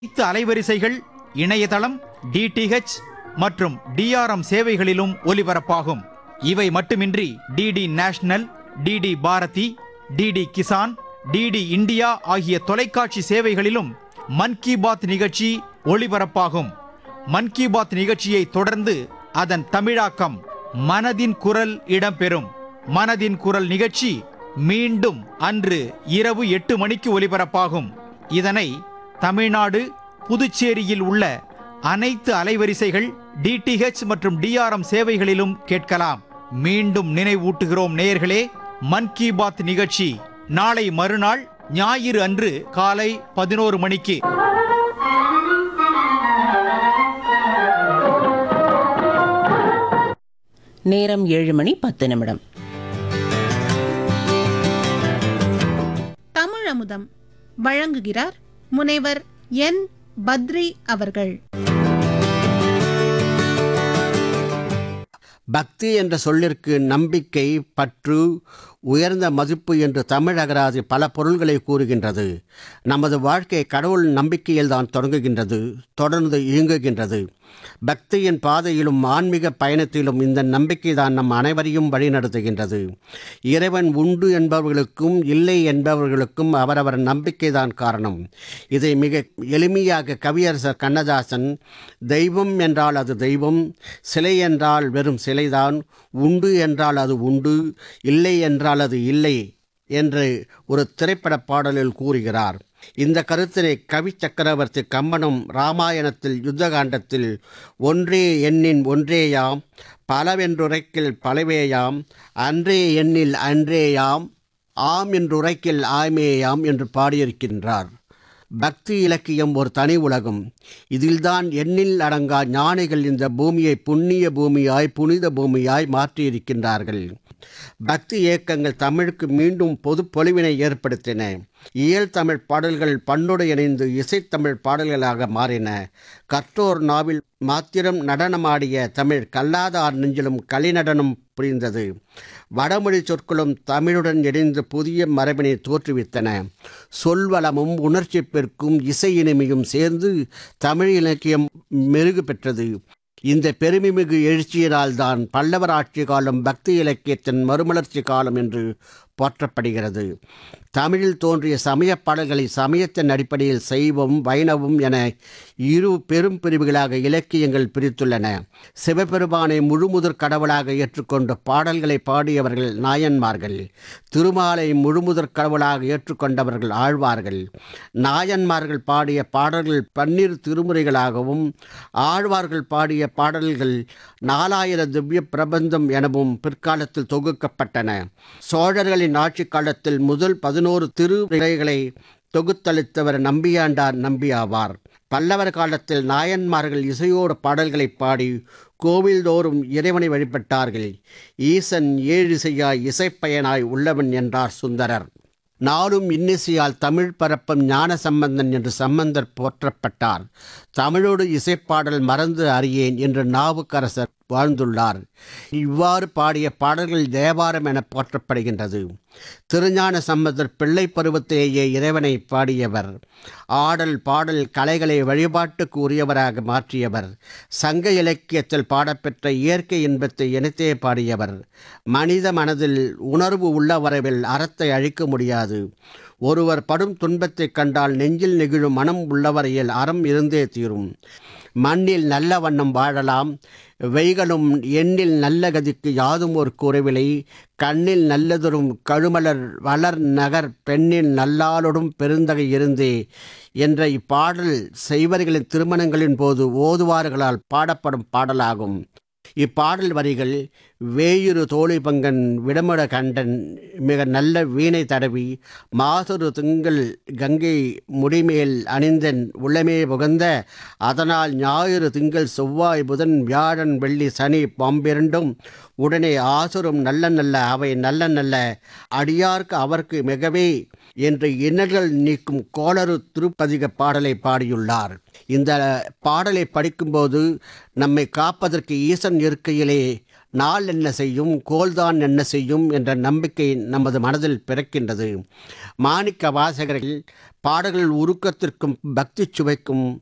அனைத்து அலைவரிசைகள் இணையதளம் டிடிஹெச் மற்றும் டிஆர்எம் சேவைகளிலும் ஒலிபரப்பாகும் இவை மட்டுமின்றி DD national DD Bharati DD Kisan DD India ஆகிய தொலைக்காட்சி சேவைகளிலும் மன் கி பாத் நிகழ்ச்சி ஒளிபரப்பாகும் மன் கி பாத் நிகழ்ச்சியை தொடர்ந்து அதன் தமிழாக்கம் மனதின் குரல் இடம்பெறும் மனதின் குரல் நிகழ்ச்சி மீண்டும் அன்று இரவு எட்டு மணிக்கு ஒலிபரப்பாகும் இதனை தமிழ்நாடு புதுச்சேரியில் உள்ள அனைத்து அலைவரிசைகள் டிடிஹெச் மற்றும் டிஆர்எம் சேவைகளிலும் கேட்கலாம் மீண்டும் நினைவூட்டுகிறோம் நேயர்களே மன் கி பாத் நிகழ்ச்சி நாளை மறுநாள் ஞாயிறு அன்று காலை பதினோரு மணிக்கு நேரம் ஏழு மணி பத்து நிமிடம் தமிழ் அமுதம் வழங்குகிறார் முனைவர் என் பத்ரி அவர்கள் பக்தி என்ற சொல்லிற்கு நம்பிக்கை பற்று உயர்ந்த மதிப்பு என்று தமிழ் அகராதி பல பொருள்களை கூறுகின்றது நமது வாழ்க்கை கடவுள் நம்பிக்கையில் தான் தொடங்குகின்றது தொடர்ந்து இயங்குகின்றது பக்தியின் பாதையிலும் ஆன்மீக பயணத்திலும் இந்த நம்பிக்கை தான் நம் அனைவரையும் வழிநடத்துகின்றது இறைவன் உண்டு என்பவர்களுக்கும் இல்லை என்பவர்களுக்கும் அவரவர் நம்பிக்கை தான் காரணம் இதை மிக எளிமையாக கவியரசர் கண்ணதாசன் தெய்வம் என்றால் அது தெய்வம் சிலை என்றால் வெறும் சிலைதான் உண்டு என்றால் அது உண்டு இல்லை என்றால் அது இல்லை என்று ஒரு திரைப்பட பாடலில் கூறுகிறார் இந்த கருத்தினை கவி சக்கரவர்த்தி கம்பனும் ராமாயணத்தில் யுத்தகாண்டத்தில் ஒன்றே எண்ணின் ஒன்றேயாம் பலவென்றுரைக்கில் பலவேயாம் அன்றே எண்ணில் அன்றேயாம் ஆம் என்றுரைக்கில் ஆமேயாம் என்று பாடியிருக்கின்றார் பக்தி இலக்கியம் ஒரு தனி உலகம் இதில்தான் எண்ணில் அடங்கா ஞானிகள் இந்த பூமியை புண்ணிய பூமியாய் புனித பூமியாய் மாற்றியிருக்கின்றார்கள் பக்தி இயக்கங்கள் தமிழுக்கு மீண்டும் பொது பொலிவினை ஏற்படுத்தின இயல் தமிழ் பாடல்கள் பண்ணோடு இணைந்து இசைத்தமிழ் பாடல்களாக மாறின கற்றோர் நாவில் மாத்திரம் நடனமாடிய தமிழ் கல்லாதார் நெஞ்சிலும் கலிநடனம் புரிந்தது வடமொழி சொற்களும் தமிழுடன் இணைந்து புதிய மரபினை தோற்றுவித்தன சொல்வளமும் உணர்ச்சி பெருக்கும் இசை இனிமையும் சேர்ந்து தமிழ் இலக்கியம் மெருகு பெற்றது இந்த பெருமைமிகு எழுச்சியினால் தான் பல்லவர் ஆட்சி காலம் பக்தி இலக்கியத்தின் மறுமலர்ச்சி காலம் என்று போற்றப்படுகிறது தமிழில் தோன்றிய சமய பாடல்களை சமயத்தின் அடிப்படையில் சைவம் வைணவம் என இரு பெரும் பிரிவுகளாக இலக்கியங்கள் பிரித்துள்ளன சிவபெருமானை முழுமுதற் கடவுளாக ஏற்றுக்கொண்டு பாடல்களை பாடியவர்கள் நாயன்மார்கள் திருமாலை முழுமுதற் கடவுளாக ஏற்றுக்கொண்டவர்கள் ஆழ்வார்கள் நாயன்மார்கள் பாடிய பாடல்கள் பன்னிரு திருமுறைகளாகவும் ஆழ்வார்கள் பாடிய பாடல்கள் நாலாயிர திவ்ய பிரபந்தம் எனவும் பிற்காலத்தில் தொகுக்கப்பட்டன சோழர்களின் ஆட்சி காலத்தில் முதல் பதினோரு திருவிழைகளை தொகுத்தளித்தவர் நம்பியாண்டார் நம்பியாவார் பல்லவர் காலத்தில் நாயன்மார்கள் இசையோடு பாடல்களை பாடி கோவில்தோறும் இறைவனை வழிபட்டார்கள் ஈசன் ஏழிசையாய் இசைப்பயனாய் உள்ளவன் என்றார் சுந்தரர் நாளும் இன்னிசையால் தமிழ் பரப்பும் ஞான சம்பந்தன் என்று சம்பந்தர் போற்றப்பட்டார் தமிழோடு இசைப்பாடல் மறந்து அறியேன் என்று நாவுக்கரசர் வாழ்ந்துள்ளார் இவ்வாறு பாடிய பாடல்கள் தேவாரம் என போற்றப்படுகின்றது திருஞான சம்பந்தர் பிள்ளை பருவத்திலேயே இறைவனை பாடியவர் ஆடல் பாடல் கலைகளை வழிபாட்டுக்கு உரியவராக மாற்றியவர் சங்க இலக்கியத்தில் பாடப்பெற்ற இயற்கை இன்பத்தை இணைத்தே பாடியவர் மனித மனதில் உணர்வு உள்ளவரவில் அறத்தை அழிக்க முடியாது ஒருவர் படும் துன்பத்தைக் கண்டால் நெஞ்சில் நெகிழும் மனம் உள்ளவரையில் அறம் இருந்தே தீரும் மண்ணில் நல்ல வண்ணம் வாழலாம் வெய்களும் எண்ணில் நல்ல கதிக்கு யாதும் ஒரு குறைவிலை கண்ணில் நல்லதொரும் கழுமலர் வளர் நகர் பெண்ணில் நல்லாளொடும் பெருந்தகை இருந்தே என்ற இப்பாடல் செய்வர்களின் திருமணங்களின் போது ஓதுவார்களால் பாடப்படும் பாடலாகும் இப்பாடல் வரிகள் வேயுரு தோழி பங்கன் விடமுட கண்டன் மிக நல்ல வீணை தடவி மாசொரு திங்கள் கங்கை முடிமேல் அணிந்தன் உள்ளமே புகந்த அதனால் ஞாயிறு திங்கள் செவ்வாய் புதன் வியாழன் வெள்ளி சனி பாம்பிரண்டும் உடனே ஆசுரும் நல்ல நல்ல அவை நல்ல நல்ல அடியார்க்கு அவர்க்கு மிகவே என்று இன்னல்கள் நீக்கும் கோளறு திருப்பதிக பாடலை பாடியுள்ளார் இந்த பாடலை படிக்கும்போது நம்மை காப்பதற்கு ஈசன் இருக்கையிலே நாள் என்ன செய்யும் கோல்தான் என்ன செய்யும் என்ற நம்பிக்கை நமது மனதில் பிறக்கின்றது மாணிக்க வாசகர்கள் பாடல்கள் உருக்கத்திற்கும் பக்தி சுவைக்கும்